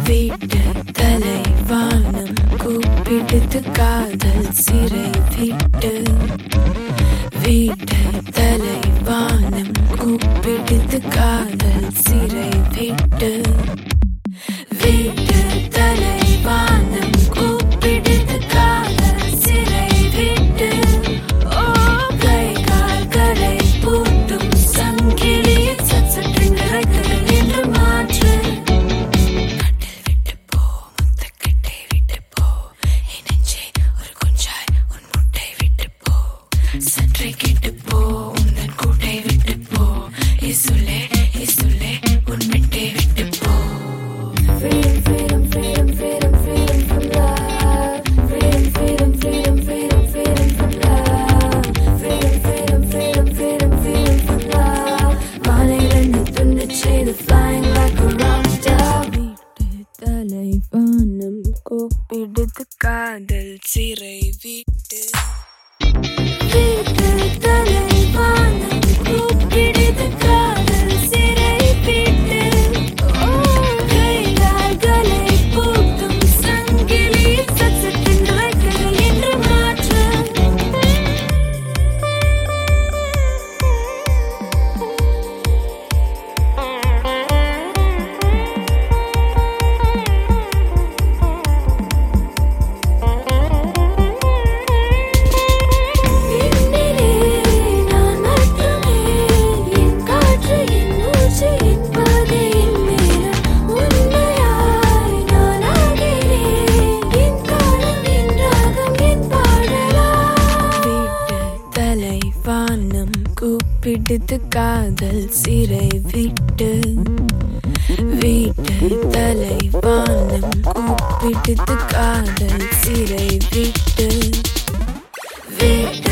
வீட்டு தலைவானம் கூப்பிடுது காதல் சிறை விட்டு வீட்டு தலைவானம் கூப்பிடுது காதல் சிறை விட்டு வீட்டு தலைவானம் கூப்பிடுது காதல் சிறை விட்டு ஓ கை கால்களை பூட்டும் சங்கிலியில் சச்சென்று ரெக்கைகள் என்று மாற்று கட்டில் விட்டு போ முத்தக்கட்டை விட்டு போ என் நெஞ்சே ஒரு குஞ்சாய் உன் முட்டை விட்டு போ சற்றே கெட்டு போ உந்தன் கூட்டை விட்டு போ இசுலே இசுலே உன் மெட்டை விட்டு போ Freedom, freedom, freedom, freedom, freedom from love. Freedom, freedom, freedom, freedom, freedom from love. Freedom, freedom, freedom, freedom, freedom from love. வானிலிருந்து துண்டச் செய்து flying like a rock star. வீட்டு தலைவானம் கூப்பிடுது காதல் சிறை வீட்டு வீட்டு தலைவானம் கூப்பிடுது காதல் சிறை வீட்டு ஓ கைகால்களை பூட்டும் சங்கிலி சச்சென்று ரெக்கைகள் என்று மாற்று என்னிலே நான் மட்டுமே என் காற்று என் மூச்சு என் பாதை என் மேல உண்மையாய் நான் ஆகிறேன் என் காலம் என் ராகம் என் பாடலா வீட்டு தலைவானம் கூப்பிடுது காதல் சிறை விட்டு வீட்டு தலைவானம் கூப்பிடுது காதல் சிறை விட்டு வீட்டு